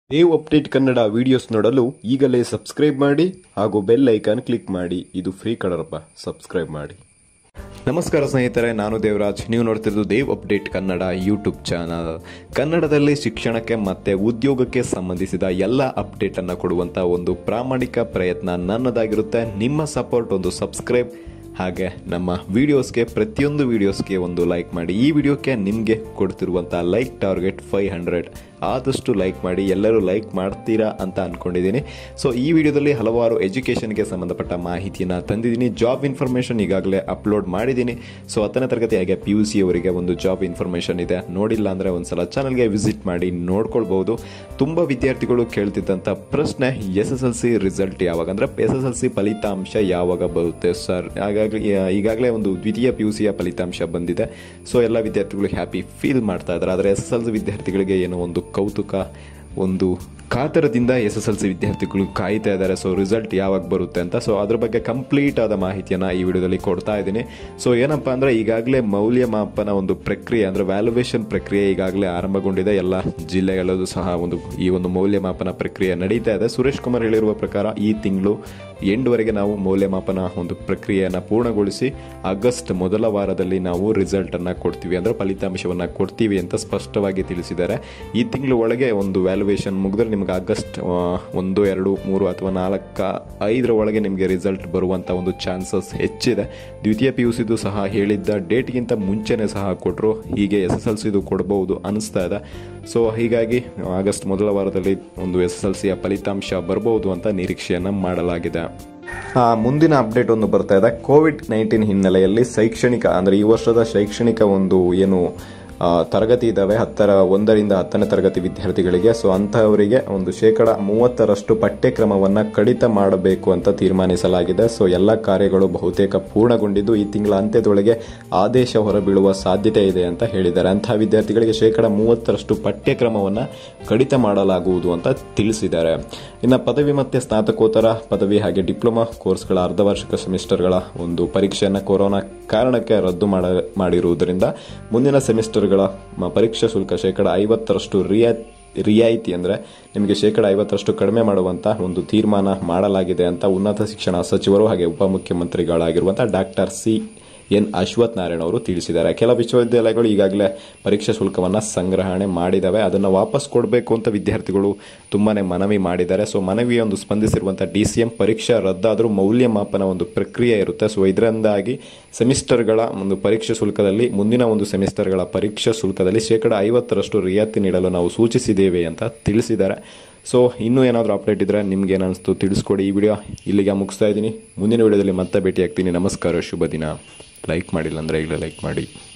Dev update Kannada videos ನೋಡಲು ಈಗಲೇ subscribe ಮಾಡಿ ಹಾಗೂ ಬೆಲ್ ಐಕಾನ್ ಕ್ಲಿಕ್ ಮಾಡಿ ಇದು ಫ್ರೀ ಕಡರಪ್ಪ ಸಬ್ಸ್ಕ್ರೈಬ್ ಮಾಡಿ ನಮಸ್ಕಾರ ಸ್ನೇಹಿತರೆ ನಾನು ದೇವರಾಜ್ ನೀವು ನೋಡ್ತಿರೋದು Dev update Kannada YouTube channel ಕನ್ನಡದಲ್ಲಿ ಶಿಕ್ಷಣಕ್ಕೆ ಮತ್ತೆ ಉದ್ಯೋಗಕ್ಕೆ ಸಂಬಂಧಿಸಿದ ಎಲ್ಲ ಅಪ್ಡೇಟ್ ಅನ್ನು ಕೊಡುವಂತ ಒಂದು ಪ್ರಾಮಾಣಿಕ ಪ್ರಯತ್ನ ನನ್ನದಾಗಿರುತ್ತೆ ನಿಮ್ಮ ಸಪೋರ್ಟ್ ಒಂದು ಸಬ್ಸ್ಕ್ರೈಬ್ ಹಾಗೆ ನಮ್ಮ ವಿಡಿಯೋಸ್ಗೆ ಪ್ರತಿಯೊಂದು ವಿಡಿಯೋಸ್ಗೆ ಒಂದು ಲೈಕ್ ಮಾಡಿ ಈ ವಿಡಿಯೋಕ್ಕೆ ನಿಮಗೆ ಕೊಡ್ತಿರುವಂಥ ಲೈಕ್ ಟಾರ್ಗೆಟ್ ಫೈವ್ ಹಂಡ್ರೆಡ್ ಆದಷ್ಟು ಲೈಕ್ ಮಾಡಿ ಎಲ್ಲರೂ ಲೈಕ್ ಮಾಡ್ತೀರಾ ಅಂತ ಅನ್ಕೊಂಡಿದ್ದೀನಿ ಸೊ ಈ ವಿಡಿಯೋದಲ್ಲಿ ಹಲವಾರು ಎಜುಕೇಷನ್ಗೆ ಸಂಬಂಧಪಟ್ಟ ಮಾಹಿತಿಯನ್ನು ತಂದಿದ್ದೀನಿ ಜಾಬ್ ಇನ್ಫಾರ್ಮೇಷನ್ ಈಗಾಗಲೇ ಅಪ್ಲೋಡ್ ಮಾಡಿದ್ದೀನಿ ಸೊ ಹತ್ತನೇ ತರಗತಿ ಹಾಗೆ ಪಿ ಯು ಸಿ ಅವರಿಗೆ ಒಂದು ಜಾಬ್ ಇನ್ಫಾರ್ಮೇಷನ್ ಇದೆ ನೋಡಿಲ್ಲ ಅಂದರೆ ಒಂದ್ಸಲ ಚಾನಲ್ಗೆ ವಿಸಿಟ್ ಮಾಡಿ ನೋಡ್ಕೊಳ್ಬಹುದು ತುಂಬ ವಿದ್ಯಾರ್ಥಿಗಳು ಕೇಳ್ತಿದ್ದಂಥ ಪ್ರಶ್ನೆ S S L C result ಯಾವಾಗ ಅಂದರೆ ಎಸ್ ಎಸ್ ಎಲ್ ಸಿ ಫಲಿತಾಂಶ ಯಾವಾಗ ಬರುತ್ತೆ ಸರ್ ಹಾಗಾಗಿ ಈಗಾಗಲೇ ಒಂದು ದ್ವಿತೀಯ ಪಿ ಯು ಸಿಯ ಫಲಿತಾಂಶ ಬಂದಿದೆ ಸೊ ಎಲ್ಲ ವಿದ್ಯಾರ್ಥಿಗಳು ಹ್ಯಾಪಿ ಫೀಲ್ ಮಾಡ್ತಾ ಇದ್ದಾರೆ ಆದರೆ ಎಸ್ ಎಸ್ ಎಲ್ ಸಿ ವಿದ್ಯಾರ್ಥಿಗಳಿಗೆ ಏನೋ ಒಂದು ಕೌತುಕ ಒಂದು ಕಾತರದಿಂದ ಎಸ್ ಎಸ್ ಎಲ್ ಸಿ ವಿದ್ಯಾರ್ಥಿಗಳು ಕಾಯ್ತಾ ಇದ್ದಾರೆ ಸೊ ರಿಸಲ್ಟ್ ಯಾವಾಗ ಬರುತ್ತೆ ಅಂತ ಸೊ ಅದ್ರ ಬಗ್ಗೆ ಕಂಪ್ಲೀಟ್ ಆದ ಮಾಹಿತಿಯನ್ನು ಈ ವಿಡಿಯೋದಲ್ಲಿ ಕೊಡ್ತಾ ಇದ್ದೀನಿ ಸೊ ಏನಪ್ಪ ಅಂದರೆ ಈಗಾಗಲೇ ಮೌಲ್ಯಮಾಪನ ಒಂದು ಪ್ರಕ್ರಿಯೆ ಅಂದರೆ ವ್ಯಾಲ್ಯುವೇಷನ್ ಪ್ರಕ್ರಿಯೆ ಈಗಾಗಲೇ ಆರಂಭಗೊಂಡಿದೆ ಎಲ್ಲ ಜಿಲ್ಲೆಗಳಲ್ಲೂ ಸಹ ಒಂದು ಈ ಒಂದು ಮೌಲ್ಯಮಾಪನ ಪ್ರಕ್ರಿಯೆ ನಡೀತಾ ಇದೆ ಸುರೇಶ್ ಕುಮಾರ್ ಹೇಳಿರುವ ಪ್ರಕಾರ ಈ ತಿಂಗಳು ಎಂಡ್ವರೆಗೆ ನಾವು ಮೌಲ್ಯಮಾಪನ ಒಂದು ಪ್ರಕ್ರಿಯೆಯನ್ನು ಪೂರ್ಣಗೊಳಿಸಿ ಆಗಸ್ಟ್ ಮೊದಲ ವಾರದಲ್ಲಿ ನಾವು ರಿಸಲ್ಟನ್ನು ಕೊಡ್ತೀವಿ ಅಂದರೆ ಫಲಿತಾಂಶವನ್ನು ಕೊಡ್ತೀವಿ ಅಂತ ಸ್ಪಷ್ಟವಾಗಿ ತಿಳಿಸಿದ್ದಾರೆ ಈ ತಿಂಗಳ ಒಳಗೆ ಒಂದು ವ್ಯಾಲ್ಯುವೇಷನ್ ಮುಗಿದ್ರೆ ನಿಮ್ಗೆ ಆಗಸ್ಟ್ ಆ, ಒಂದು ಎರಡು ಮೂರು ಅಥವಾ ನಾಲ್ಕು ಐದರ ಒಳಗೆ ನಿಮಗೆ ರಿಸಲ್ಟ್ ಬರುವಂಥ ಒಂದು ಚಾನ್ಸಸ್ ಹೆಚ್ಚಿದೆ ದ್ವಿತೀಯ ಪಿ ಯು ಸಿದು ಸಹ ಹೇಳಿದ್ದ ಡೇಟ್ಗಿಂತ ಮುಂಚೆನೇ ಸಹ ಕೊಟ್ಟರು ಹೀಗೆ ಎಸ್ ಎಸ್ ಎಲ್ ಸಿದು ಕೊಡ್ಬೋದು ಅನಿಸ್ತಾ ಇದೆ ಸೊ ಹೀಗಾಗಿ ಆಗಸ್ಟ್ ಮೊದಲ ವಾರದಲ್ಲಿ ಒಂದು ಎಸ್ ಎಸ್ ಎಲ್ ಸಿಯ ಫಲಿತಾಂಶ ಬರ್ಬೋದು ಅಂತ ನಿರೀಕ್ಷೆಯನ್ನು ಮಾಡಲಾಗಿದೆ ಆ, ಮುಂದಿನ ಅಪ್ಡೇಟ್ ಒಂದು ಬರ್ತಾ ಇದೆ ಕೋವಿಡ್ ನೈನ್ಟೀನ್ ಹಿನ್ನೆಲೆಯಲ್ಲಿ ಶೈಕ್ಷಣಿಕ ಅಂದರೆ ಈ ವರ್ಷದ ಶೈಕ್ಷಣಿಕ ಒಂದು ಏನು ಆ, ತರಗತಿ ಇದ್ದಾವೆ ಹತ್ತರ ಒಂದರಿಂದ ಹತ್ತನೇ ತರಗತಿ ವಿದ್ಯಾರ್ಥಿಗಳಿಗೆ ಸೊ ಅಂತಹವರಿಗೆ ಒಂದು ಶೇಕಡ ಮೂವತ್ತರಷ್ಟು ಪಠ್ಯಕ್ರಮವನ್ನು ಕಡಿತ ಮಾಡಬೇಕು ಅಂತ ತೀರ್ಮಾನಿಸಲಾಗಿದೆ ಸೊ ಎಲ್ಲ ಕಾರ್ಯಗಳು ಬಹುತೇಕ ಪೂರ್ಣಗೊಂಡಿದ್ದು ಈ ತಿಂಗಳ ಅಂತ್ಯದೊಳಗೆ ಆದೇಶ ಹೊರಬೀಳುವ ಸಾಧ್ಯತೆ ಇದೆ ಅಂತ ಹೇಳಿದ್ದಾರೆ ಅಂತಹ ವಿದ್ಯಾರ್ಥಿಗಳಿಗೆ ಶೇಕಡ ಮೂವತ್ತರಷ್ಟು ಪಠ್ಯಕ್ರಮವನ್ನು ಕಡಿತ ಮಾಡಲಾಗುವುದು ಅಂತ ತಿಳಿಸಿದ್ದಾರೆ ಇನ್ನು ಪದವಿ ಮತ್ತು ಸ್ನಾತಕೋತ್ತರ ಪದವಿ ಹಾಗೆ ಡಿಪ್ಲೊಮಾ ಕೋರ್ಸ್ಗಳ ಅರ್ಧವಾರ್ಷಿಕ ಸೆಮಿಸ್ಟರ್ಗಳ ಒಂದು ಪರೀಕ್ಷೆಯನ್ನು ಕೊರೋನಾ ಕಾರಣಕ್ಕೆ ರದ್ದು ಮಾಡ ಮಾಡಿರುವುದರಿಂದ ಮುಂದಿನ ಸೆಮಿಸ್ಟರ್ಗಳ ಮ- ಪರೀಕ್ಷಾ ಶುಲ್ಕ ಶೇಕಡ ಐವತ್ತರಷ್ಟು ರಿಯಾ ರಿಯಾಯಿತಿ ಅಂದರೆ ನಿಮಗೆ ಶೇಕಡ ಐವತ್ತರಷ್ಟು ಕಡಿಮೆ ಮಾಡುವಂಥ ಒಂದು ತೀರ್ಮಾನ ಮಾಡಲಾಗಿದೆ ಅಂತ ಉನ್ನತ ಶಿಕ್ಷಣ ಸಚಿವರು ಹಾಗೆ ಉಪಮುಖ್ಯಮಂತ್ರಿಗಳಾಗಿರುವಂಥ doctor C N Ashwath Narayana ಅವರು ತಿಳಿಸಿದ್ದಾರೆ ಕೆಲ ವಿಶ್ವವಿದ್ಯಾಲಯಗಳು ಈಗಾಗಲೇ ಪರೀಕ್ಷಾ ಶುಲ್ಕವನ್ನು ಸಂಗ್ರಹಣೆ ಮಾಡಿದ್ದಾವೆ ಅದನ್ನು ವಾಪಸ್ ಕೊಡಬೇಕು ಅಂತ ವಿದ್ಯಾರ್ಥಿಗಳು ತುಂಬಾನೇ ಮನವಿ ಮಾಡಿದ್ದಾರೆ ಸೊ ಮನವಿಯ ಒಂದು ಸ್ಪಂದಿಸಿರುವಂಥ ಡಿ ಸಿ ಎಂ ಪರೀಕ್ಷಾ ರದ್ದಾದರೂ ಮೌಲ್ಯಮಾಪನ ಒಂದು ಪ್ರಕ್ರಿಯೆ ಇರುತ್ತೆ ಸೊ ಇದರಿಂದಾಗಿ ಸೆಮಿಸ್ಟರ್ಗಳ ಒಂದು ಪರೀಕ್ಷಾ ಶುಲ್ಕದಲ್ಲಿ ಮುಂದಿನ ಒಂದು ಸೆಮಿಸ್ಟರ್ಗಳ ಪರೀಕ್ಷಾ ಶುಲ್ಕದಲ್ಲಿ ಶೇಕಡ ಐವತ್ತರಷ್ಟು ರಿಯಾಯಿತಿ ನೀಡಲು ನಾವು ಸೂಚಿಸಿದ್ದೇವೆ ಅಂತ ತಿಳಿಸಿದ್ದಾರೆ ಸೊ ಇನ್ನೂ ಏನಾದರೂ ಅಪ್ಡೇಟ್ ಇದ್ದರೆ ನಿಮ್ಗೆ ಏನಿಸ್ತು ತಿಳಿಸ್ಕೊಡಿ ಈ ವಿಡಿಯೋ ಇಲ್ಲಿಗೆ ಮುಗಿಸ್ತಾ ಇದ್ದೀನಿ ಮುಂದಿನ ವಿಡಿಯೋದಲ್ಲಿ ಮತ್ತೆ ಭೇಟಿ ಆಗ್ತೀನಿ ನಮಸ್ಕಾರ ಶುಭ ದಿನ ಲೈಕ್ ಮಾಡಿಲ್ಲ ಅಂದರೆ ಈಗಲೇ ಲೈಕ್ ಮಾಡಿ